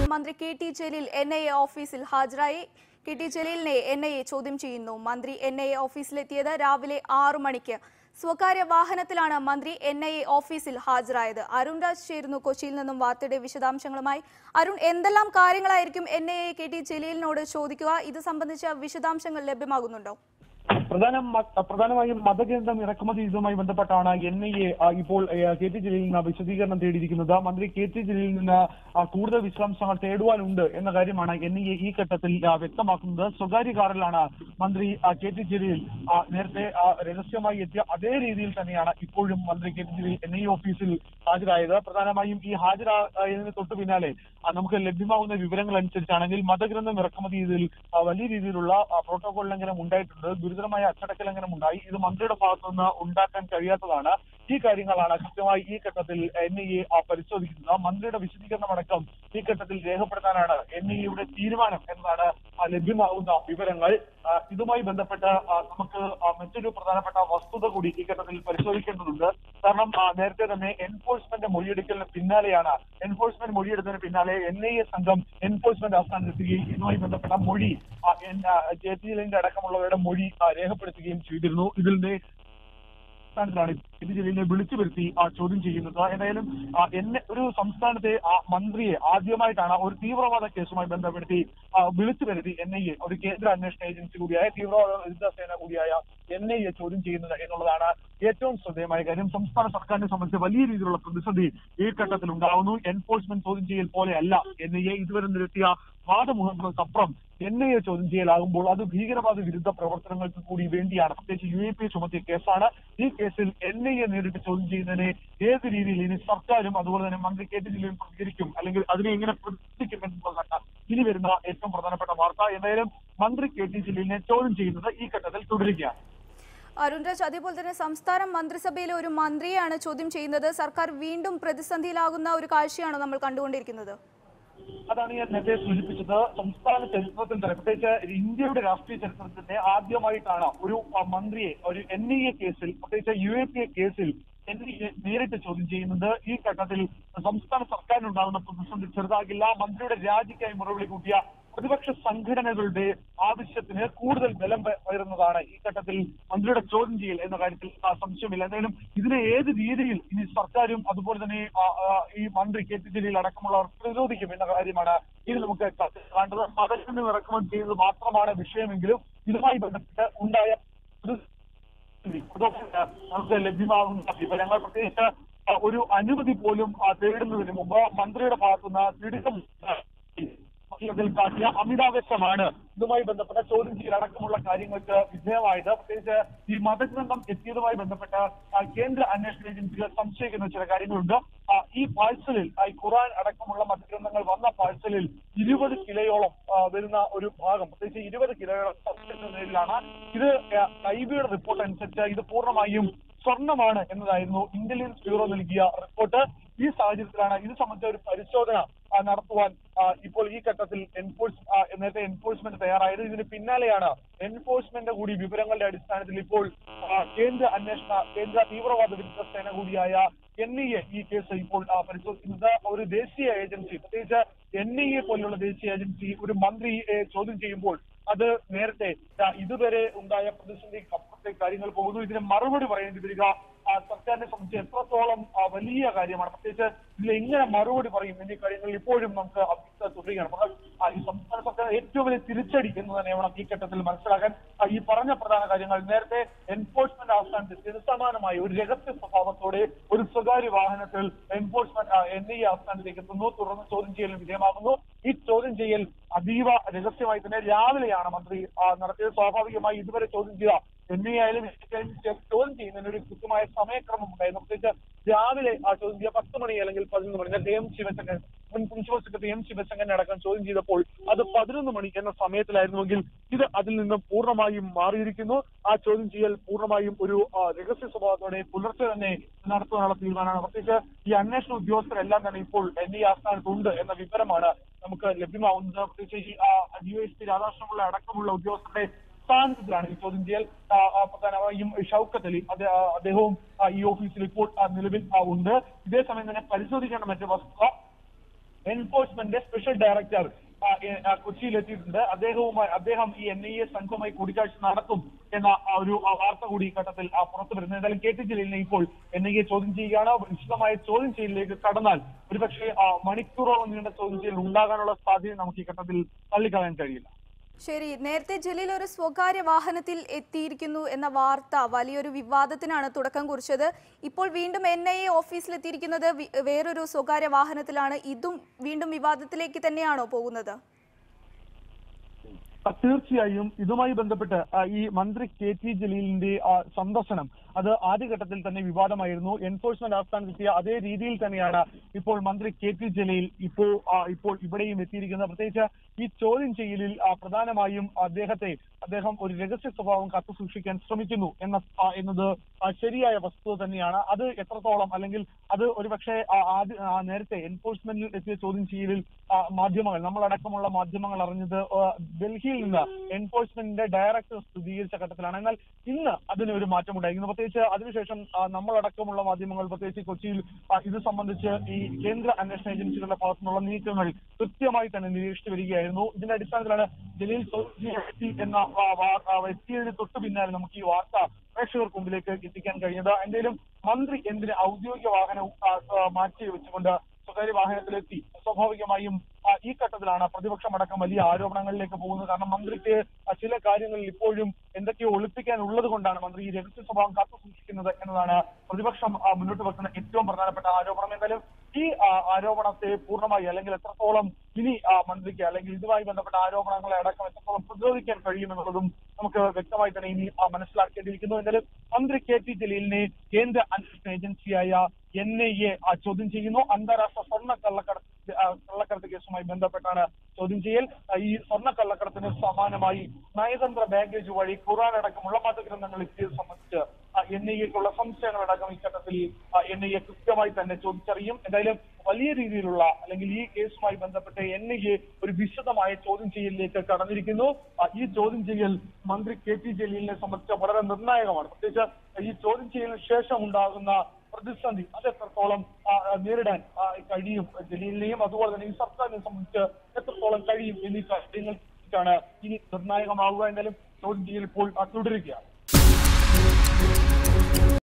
മന്ത്രി K T Jaleel N I A ഓഫീസിൽ ഹാജരായി കെ ടി ജലീലിനെ എൻ ഐ എ ചോദ്യം ചെയ്യുന്നു മന്ത്രി എൻ ഐ എ ഓഫീസിലെത്തിയത് രാവിലെ ആറു മണിക്ക് സ്വകാര്യ വാഹനത്തിലാണ് മന്ത്രി എൻ ഐ എ ഓഫീസിൽ ഹാജരായത് അരുൺ രാജ് ചേരുന്നു കൊച്ചിയിൽ നിന്നും വാർത്തയുടെ വിശദാംശങ്ങളുമായി അരുൺ എന്തെല്ലാം കാര്യങ്ങളായിരിക്കും N I A K T ജലീലിനോട് ചോദിക്കുക ഇത് സംബന്ധിച്ച വിശദാംശങ്ങൾ ലഭ്യമാകുന്നുണ്ടോ പ്രധാന പ്രധാനമായും മതഗ്രന്ഥം ഇറക്കുമതി ചെയ്തതുമായി ബന്ധപ്പെട്ടാണ് എൻ ഐ എ ഇപ്പോൾ ആ, കെ ടി ജലീലിൽ നിന്ന് വിശദീകരണം തേടിയിരിക്കുന്നത് മന്ത്രി കെ ടി ജലീലിൽ നിന്ന് ആ, കൂടുതൽ വിശദാംശങ്ങൾ തേടുവാനുണ്ട് എന്ന കാര്യമാണ് എൻ ഐ എ ഈ ഘട്ടത്തിൽ ആ, വ്യക്തമാക്കുന്നത് സ്വകാര്യ കാറിലാണ് മന്ത്രി ആ, കെ ടി ജലീൽ ആ, നേരത്തെ ആ, രഹസ്യമായി എത്തിയ അതേ രീതിയിൽ തന്നെയാണ് ഇപ്പോഴും മന്ത്രി K T Jaleel N I A ഓഫീസിൽ ഹാജരായത് പ്രധാനമായും ഈ ഹാജരായതിന് തൊട്ടു പിന്നാലെ ആ, നമുക്ക് ലഭ്യമാകുന്ന വിവരങ്ങൾ അനുസരിച്ചാണെങ്കിൽ മതഗ്രന്ഥം ഇറക്കുമതി ചെയ്തതിൽ ആ, വലിയ രീതിയിലുള്ള ആ, പ്രോട്ടോകോൾ ലംഘനം ഉണ്ടായിട്ടുണ്ട് ഗുരുതരമായ അച്ചടക്ക ലംഘനം ഉണ്ടായി ഇത് മന്ത്രിയുടെ ഭാഗത്തു നിന്ന് ഉണ്ടാക്കാൻ കഴിയാത്തതാണ് ഈ കാര്യങ്ങളാണ് കൃത്യമായി ഈ ഘട്ടത്തിൽ എൻ ഐ എ പരിശോധിക്കുന്നത് മന്ത്രിയുടെ വിശദീകരണമടക്കം ഈ ഘട്ടത്തിൽ രേഖപ്പെടുത്താനാണ് എൻ ഐ എയുടെ തീരുമാനം എന്നതാണ് ആ, ലഭ്യമാകുന്ന വിവരങ്ങൾ ആ, ഇതുമായി ബന്ധപ്പെട്ട് ആ, നമുക്ക് ആ, മറ്റൊരു പ്രധാനപ്പെട്ട വസ്തുത കൂടി ഈ ഘട്ടത്തിൽ പരിശോധിക്കേണ്ടതുണ്ട് കാരണം ആ, നേരത്തെ തന്നെ എൻഫോഴ്സ്മെന്റ് മൊഴിയെടുക്കലിന് പിന്നാലെയാണ് എൻഫോഴ്സ്മെന്റ് മൊഴിയെടുത്തതിന് പിന്നാലെ എൻ ഐ എ സംഘം എൻഫോഴ്സ്മെന്റ് ആസ്ഥാനത്തെത്തുകയും ഇതുമായി ബന്ധപ്പെട്ട മൊഴി ആ, എൻ- ആ, ജെ പി എല്ലിന്റെ അടക്കമുള്ളവരുടെ മൊഴി ആ, രേഖപ്പെടുത്തുകയും ചെയ്തിരുന്നു ഇതിന്റെ അടിസ്ഥാനത്തിലാണ് ഇത് ജലീലിനെ വിളിച്ചു വരുത്തി ആ ചോദ്യം ചെയ്യുന്നത് ഏതായാലും ആ, എന്നെ ഒരു സംസ്ഥാനത്തെ ആ മന്ത്രിയെ ആദ്യമായിട്ടാണ് ഒരു തീവ്രവാദ കേസുമായി ബന്ധപ്പെടുത്തി ആ, വിളിച്ചു വരുത്തി എൻ ഐ എ ഒരു കേന്ദ്ര അന്വേഷണ ഏജൻസി കൂടിയായ തീവ്രവാദ വിരുദ്ധ സേന കൂടിയായ എൻ ഐ എ ചോദ്യം ചെയ്യുന്നത് എന്നുള്ളതാണ് ഏറ്റവും ശ്രദ്ധേയമായ കാര്യം സംസ്ഥാന സർക്കാരിനെ സംബന്ധിച്ച് വലിയ രീതിയിലുള്ള പ്രതിസന്ധി ഈ ഘട്ടത്തിൽ ഉണ്ടാകുന്നു എൻഫോഴ്സ്മെന്റ് ചോദ്യം ചെയ്യൽ പോലെയല്ല എൻ ഐ എ ഇതുവരെ നിരത്തിയ വാദമുഖങ്ങൾക്കപ്പുറം എൻ ഐ എ ചോദ്യം ചെയ്യലാകുമ്പോൾ അത് ഭീകരവാദ വിരുദ്ധ പ്രവർത്തനങ്ങൾക്ക് കൂടി വേണ്ടിയാണ് പ്രത്യേകിച്ച് യു എ പി ചുമത്തിയ കേസാണ് ഈ കേസിൽ എൻ ഐ എ നേരിട്ട് ചോദ്യം ചെയ്യുന്നതിനെ ഏത് രീതിയിൽ ഇനി സർക്കാരും അതുപോലെ തന്നെ മന്ത്രി കെ ടി ജലീലും പ്രതികരിക്കും അല്ലെങ്കിൽ അതിനെ എങ്ങനെ പ്രതികരിക്കും എന്നുള്ളതാണ് ഇനി വരുന്ന ഏറ്റവും പ്രധാനപ്പെട്ട വാർത്ത എന്തായാലും മന്ത്രി കെ ടി ജലീലിനെ ചോദ്യം ചെയ്യുന്നത് ഈ ഘട്ടത്തിൽ തുടരുകയാണ് അരുൺ രാജ് അതേപോലെ തന്നെ സംസ്ഥാന മന്ത്രിസഭയിലെ ഒരു മന്ത്രിയാണ് ചോദ്യം ചെയ്യുന്നത് സർക്കാർ വീണ്ടും പ്രതിസന്ധിയിലാകുന്ന ഒരു കാഴ്ചയാണോ നമ്മൾ കണ്ടുകൊണ്ടിരിക്കുന്നത് അതാണ് ഞാൻ നേരത്തെ സൂചിപ്പിച്ചത് സംസ്ഥാന ചരിത്രത്തിൽ തന്നെ പ്രത്യേകിച്ച് ഇന്ത്യയുടെ രാഷ്ട്രീയ ചരിത്രത്തിൽ തന്നെ ആദ്യമായിട്ടാണ് ഒരു ആ, മന്ത്രിയെ ഒരു എൻ ഐ എ കേസിൽ പ്രത്യേകിച്ച് യു എ പി എ കേസിൽ എൻ ഐ എ നേരിട്ട് ചോദ്യം ചെയ്യുന്നത് ഈ ഘട്ടത്തിൽ സംസ്ഥാന സർക്കാരിനുണ്ടാകുന്ന പ്രതിസന്ധി ചെറുതാകില്ല മന്ത്രിയുടെ രാജിക്കായി മുറവിളി കൂട്ടിയ പ്രതിപക്ഷ സംഘടനകളുടെ ആവശ്യത്തിന് കൂടുതൽ ബലം പ- പകരുന്നതാണ് ഈ ഘട്ടത്തിൽ മന്ത്രിയുടെ ചോദ്യം ചെയ്യൽ എന്ന കാര്യത്തിൽ ആ, സംശയമില്ല എന്തായാലും ഇതിനെ ഏത് രീതിയിൽ ഇനി സർക്കാരും അതുപോലെ തന്നെ ആ, ആ, ഈ മന്ത്രി കെ ടി ജലീൽ അടക്കമുള്ളവർ പ്രതിരോധിക്കും എന്ന കാര്യമാണ് ഇനി നമുക്ക് ക- കാണേണ്ടത് മതത്തിന് ഇറക്കുമതി ചെയ്യുന്നത് മാത്രമാണ് വിഷയമെങ്കിലും ഇതുമായി ബന്ധപ്പെട്ട് ഉണ്ടായ പ്രതിസന്ധി, അതൊക്കെ നമുക്ക് ലഭ്യമാകുന്ന വിവരങ്ങൾ പ്രത്യേകിച്ച് ആ, ഒരു അനുമതി പോലും ആ, തേടുന്നതിന് മുമ്പ് മന്ത്രിയുടെ ഭാഗത്തുനിന്ന് തിടുക്കം ഇതിൽ കാട്ടിയ അമിതാവേശമാണ് ഇതുമായി ബന്ധപ്പെട്ട ചോദ്യം ചെയ്യൽ അടക്കമുള്ള കാര്യങ്ങൾക്ക് വിധേയമായത് പ്രത്യേകിച്ച് ഈ മതഗ്രന്ഥം എത്തിയതുമായി ബന്ധപ്പെട്ട ആ, കേന്ദ്ര അന്വേഷണ ഏജൻസികൾ സംശയിക്കുന്ന ചില കാര്യങ്ങളുണ്ട് ആ, ഈ പാഴ്സലിൽ ആ, ഈ ഖുറാൻ അടക്കമുള്ള മതഗ്രന്ഥങ്ങൾ വന്ന പാഴ്സലിൽ ഇരുപത് കിലോയോളം ആ, വരുന്ന ഒരു ഭാഗം പ്രത്യേകിച്ച് ഇരുപത് കിലോയോളം സംശയിക്കുന്ന നിലയിലാണ് ഇത് ഐബിയുടെ റിപ്പോർട്ട് അനുസരിച്ച് ഇത് പൂർണ്ണമായും സ്വർണമാണ് എന്നതായിരുന്നു ഇന്റലിജൻസ് ബ്യൂറോ നൽകിയ റിപ്പോർട്ട് ഈ സാഹചര്യത്തിലാണ് ഇത് സംബന്ധിച്ച ഒരു പരിശോധന ആ, നടത്തുവാൻ ആ, ഇപ്പോൾ ഈ ഘട്ടത്തിൽ എൻഫോഴ്സ് ആ, നേരത്തെ എൻഫോഴ്സ്മെന്റ് തയ്യാറായത് ഇതിന് പിന്നാലെയാണ് എൻഫോഴ്സ്മെന്റ് കൂടി വിവരങ്ങളുടെ അടിസ്ഥാനത്തിൽ ഇപ്പോൾ ആ, കേന്ദ്ര അന്വേഷണ കേന്ദ്ര തീവ്രവാദ വിരുദ്ധ സേന കൂടിയായ എൻ ഐ എ ഈ കേസ് ഇപ്പോൾ ആ, പരിശോധിക്കുന്നത് ഒരു ദേശീയ ഏജൻസി പ്രത്യേകിച്ച് എൻ ഐ എ പോലുള്ള ദേശീയ ഏജൻസി ഒരു മന്ത്രിയെ ചോദ്യം ചെയ്യുമ്പോൾ അത് നേരത്തെ ആ, ഇതുവരെ ഉണ്ടായ പ്രതിസന്ധിക്ക് അപ്പുറത്തേക്ക് കാര്യങ്ങൾ പോകുന്നു ഇതിന് മറുപടി പറയേണ്ടി വരിക ആ, സർക്കാരിനെ സംബന്ധിച്ച് എത്രത്തോളം ആ, വലിയ കാര്യമാണ് പ്രത്യേകിച്ച് ഇതിൽ എങ്ങനെ മറുപടി പറയും എന്നീ കാര്യങ്ങൾ ഇപ്പോഴും നമുക്ക് അവ്യക്തത തുടരുകയാണ് അപ്പോൾ, ആ, ഈ സംസ്ഥാന സർക്കാർ ഏറ്റവും വലിയ തിരിച്ചടി എന്ന് തന്നെ വേണം ഈ ഘട്ടത്തിൽ മനസ്സിലാക്കാൻ ആ, ഈ പറഞ്ഞ പ്രധാന കാര്യങ്ങൾ നേരത്തെ എൻഫോഴ്സ്മെന്റ് ആസ്ഥാനത്ത് സ്ഥിരസമാനമായ ഒരു രഹസ്യ സ്വഭാവത്തോടെ ഒരു സ്വകാര്യ വാഹനത്തിൽ എൻഫോഴ്സ്മെന്റ് എൻ ഐ എ ആസ്ഥാനത്തേക്ക് എത്തുന്നു തുടർന്ന് ചോദ്യം ചെയ്യലിന് വിധേയമാകുന്നു ഈ ചോദ്യം ചെയ്യൽ അതീവ രഹസ്യമായി തന്നെ രാവിലെയാണ് മന്ത്രി ആ, നടത്തിയത് സ്വാഭാവികമായി ഇതുവരെ ചോദ്യം ചെയ്ത എൻ ഐ ആയാലും ചോദ്യം ചെയ്യുന്നതിന് ഒരു കൃത്യമായ സമയക്രമം ഉണ്ടായിരുന്നു പ്രത്യേകിച്ച് രാവിലെ ആ ചോദ്യം ചെയ്യുക പത്ത് മണി അല്ലെങ്കിൽ പതിനൊന്ന് മണി നേരത്തെ എം ശിവശങ്കർ മുൻ പ്രിൻസിപ്പൽ സെക്രട്ടറി എം ശിവശങ്കരനെ അടക്കം ചോദ്യം ചെയ്തപ്പോൾ അത് പതിനൊന്ന് മണി എന്ന സമയത്തിലായിരുന്നുവെങ്കിൽ ഇത് അതിൽ നിന്നും പൂർണ്ണമായും മാറിയിരിക്കുന്നു ആ ചോദ്യം ചെയ്യൽ പൂർണ്ണമായും ഒരു ആ, രഹസ്യ സ്വഭാവത്തോടെ പുലർച്ചെ തന്നെ നടത്തുവാനുള്ള തീരുമാനമാണ് പ്രത്യേകിച്ച് ഈ അന്വേഷണ ഉദ്യോഗസ്ഥരെല്ലാം തന്നെ ഇപ്പോൾ എൻ ഡി ആസ്ഥാനത്തുണ്ട് എന്ന വിവരമാണ് നമുക്ക് ലഭ്യമാവുന്നത് പ്രത്യേകിച്ച് ഈ ഡി എസ് പി രാധാകൃഷ്ണപിള്ള അടക്കമുള്ള ഉദ്യോഗസ്ഥരുടെ സ്ഥാനത്തിലാണ് ഈ ചോദ്യം ചെയ്യൽ ആ, ആ, പ്രധാനമായും ഷൗക്കത്ത് അലി അത് ആ, അദ്ദേഹവും ആ, ഈ ഓഫീസിൽ ഇപ്പോൾ ആ, നിലവിൽ ആ, ഉണ്ട് ഇതേസമയം തന്നെ പരിശോധിക്കേണ്ട മറ്റു വസ്തുത എൻഫോഴ്സ്മെന്റ് സ്പെഷ്യൽ ഡയറക്ടർ ആ, എ- ആ, കൊച്ചിയിലെത്തിയിട്ടുണ്ട് അദ്ദേഹവുമായി അദ്ദേഹം ഈ എൻ ഐ എ സംഘവുമായി കൂടിക്കാഴ്ച നടത്തും എന്ന ആ ഒരു ആ വാർത്ത കൂടി ഈ ഘട്ടത്തിൽ ആ, പുറത്തു വരുന്നത് എന്തായാലും കെ ടി ജലീലിനെ ഇപ്പോൾ എൻ ഐ എ ചോദ്യം ചെയ്യുകയാണ് വിശദമായ ചോദ്യം ചെയ്യലിലേക്ക് കടന്നാൽ ഒരുപക്ഷെ ആ, മണിക്കൂറോളം നീണ്ട ചോദ്യം ചെയ്യൽ ഉണ്ടാകാനുള്ള സാധ്യത നമുക്ക് ഈ ഘട്ടത്തിൽ തള്ളിക്കളയാൻ കഴിയില്ല ശരി നേരത്തെ ജലീൽ ഒരു സ്വകാര്യ വാഹനത്തിൽ എത്തിയിരിക്കുന്നു എന്ന വാർത്ത വലിയൊരു വിവാദത്തിനാണ് തുടക്കം കുറിച്ചത് ഇപ്പോൾ വീണ്ടും എൻ ഐ എ ഓഫീസിലെത്തിയിരിക്കുന്നത് വി- വേറൊരു സ്വകാര്യ വാഹനത്തിലാണ് ഇതും വീണ്ടും വിവാദത്തിലേക്ക് തന്നെയാണോ പോകുന്നത് ആ, തീർച്ചയായും ഇതുമായി ബന്ധപ്പെട്ട് ആ, ഈ മന്ത്രി കെ ടി ജലീലിന്റെ ആ, സന്ദർശനം അത് ആദ്യഘട്ടത്തിൽ തന്നെ വിവാദമായിരുന്നു എൻഫോഴ്സ്മെന്റ് ആസ്ഥാനത്തെത്തിയ അതേ രീതിയിൽ തന്നെയാണ് ഇപ്പോൾ മന്ത്രി കെ ടി ജലീൽ ഇപ്പോൾ ആ, ഇപ്പോൾ ഇവിടെയും എത്തിയിരിക്കുന്നത് പ്രത്യേകിച്ച് ഈ ചോദ്യം ചെയ്യലിൽ ആ, പ്രധാനമായും അദ്ദേഹത്തെ അദ്ദേഹം ഒരു രഹസ്യ സ്വഭാവം കാത്തു സൂക്ഷിക്കാൻ ശ്രമിക്കുന്നു എന്ന ആ, എന്നത് ആ, ശരിയായ വസ്തുത തന്നെയാണ് അത് എത്രത്തോളം അല്ലെങ്കിൽ അത് ഒരുപക്ഷെ ആ, ആദ്യ ആ, നേരത്തെ എൻഫോഴ്സ്മെന്റിൽ എത്തിയ ചോദ്യം ചെയ്യലിൽ ആ, മാധ്യമങ്ങൾ നമ്മളടക്കമുള്ള മാധ്യമങ്ങൾ അറിഞ്ഞത് ആ, ഡൽഹിയിൽ നിന്ന് എൻഫോഴ്സ്മെന്റിന്റെ ഡയറക്ടർ സ്ഥിരീകരിച്ച ഘട്ടത്തിലാണ് എന്നാൽ ഇന്ന് അതിന് ഒരു മാറ്റമുണ്ടായിരിക്കുന്നു പ്രത്യേകിച്ച് അതിനുശേഷം ആ, നമ്മളടക്കമുള്ള മാധ്യമങ്ങൾ പ്രത്യേകിച്ച് കൊച്ചിയിൽ ആ, ഇത് സംബന്ധിച്ച് ഈ കേന്ദ്ര അന്വേഷണ ഏജൻസികളുടെ ഭാഗത്തു നിന്നുള്ള നീക്കങ്ങൾ കൃത്യമായി തന്നെ നിരീക്ഷിച്ചു വരികയായിരുന്നു ഇതിന്റെ അടിസ്ഥാനത്തിലാണ് ജലീൽ ചോദ്യം എത്തി എന്ന ആ, വാ- ആ, എത്തിയതിന് തൊട്ട് പിന്നാലെ നമുക്ക് ഈ വാർത്ത പ്രേക്ഷകർക്ക് മുമ്പിലേക്ക് എത്തിക്കാൻ കഴിഞ്ഞത് എന്തായാലും മന്ത്രി എന്തിന് ഔദ്യോഗിക വാഹനം ആ, ആ, മാറ്റി വെച്ചുകൊണ്ട് സ്വകാര്യ വാഹനത്തിലെത്തി സ്വാഭാവികമായും ആ, ഈ ഘട്ടത്തിലാണ് പ്രതിപക്ഷം അടക്കം വലിയ ആരോപണങ്ങളിലേക്ക് പോകുന്നത് കാരണം മന്ത്രിക്ക് ആ, ചില കാര്യങ്ങളിൽ ഇപ്പോഴും എന്തൊക്കെയോ ഒളിപ്പിക്കാൻ ഉള്ളത് കൊണ്ടാണ് മന്ത്രി ഈ രഹസ്യ സ്വഭാവം കാത്തു സൂക്ഷിക്കുന്നത് എന്നതാണ് പ്രതിപക്ഷം ആ, മുന്നോട്ട് വെക്കുന്ന ഏറ്റവും പ്രധാനപ്പെട്ട ആരോപണം എന്തായാലും ഈ ആ, ആരോപണത്തെ പൂർണ്ണമായി അല്ലെങ്കിൽ എത്രത്തോളം ഇനി ആ, മന്ത്രിക്ക് അല്ലെങ്കിൽ ഇതുമായി ബന്ധപ്പെട്ട ആരോപണങ്ങളെ അടക്കം എത്രത്തോളം പ്രതിരോധിക്കാൻ കഴിയുമെന്നുള്ളതും നമുക്ക് വ്യക്തമായി തന്നെ ഇനി ആ, മനസ്സിലാക്കേണ്ടിയിരിക്കുന്നു എന്തായാലും മന്ത്രി കെ ടി ജലീലിനെ കേന്ദ്ര അന്വേഷണ ഏജൻസിയായ എൻ ഐ എ ചോദ്യം ചെയ്യുന്നു അന്താരാഷ്ട്ര സ്വർണ്ണ കള്ളക്കടത്ത് ആ, കള്ളക്കടത്ത് കേസുമായി ബന്ധപ്പെട്ടാണ് ചോദ്യം ചെയ്യൽ ആ, ഈ സ്വർണ്ണ കള്ളക്കടത്തിന് സമാനമായി നയതന്ത്ര ബാഗേജ് വഴി ഖുറാൻ അടക്കമുള്ള മതഗ്രന്ഥങ്ങൾ എത്തിയത് സംബന്ധിച്ച് എൻ ഐ എക്കുള്ള സംശയങ്ങളടക്കം ഈ ഘട്ടത്തിൽ എൻ ഐ എ കൃത്യമായി തന്നെ ചോദിച്ചറിയും എന്തായാലും വലിയ രീതിയിലുള്ള അല്ലെങ്കിൽ ഈ കേസുമായി ബന്ധപ്പെട്ട് എൻ ഐ എ ഒരു വിശദമായ ചോദ്യം ചെയ്യലിലേക്ക് കടന്നിരിക്കുന്നു ആ, ഈ ചോദ്യം ചെയ്യൽ മന്ത്രി കെ ടി ജലീലിനെ സംബന്ധിച്ച് വളരെ നിർണായകമാണ് പ്രത്യേകിച്ച് ഈ ചോദ്യം ചെയ്യലിന് ശേഷം ഉണ്ടാകുന്ന പ്രതിസന്ധി അത് എത്രത്തോളം ആ, ആ, നേരിടാൻ ആ, കഴിയും ജലീലിനെയും അതുപോലെ തന്നെ ഈ സർക്കാരിനെ സംബന്ധിച്ച് എത്രത്തോളം കഴിയും എന്നീ കാര്യങ്ങൾക്കാണ് ഇനി നിർണായകമാവുക എന്തായാലും ചോദ്യം ചെയ്യൽ ഇപ്പോൾ ആ, തുടരുകയാണ്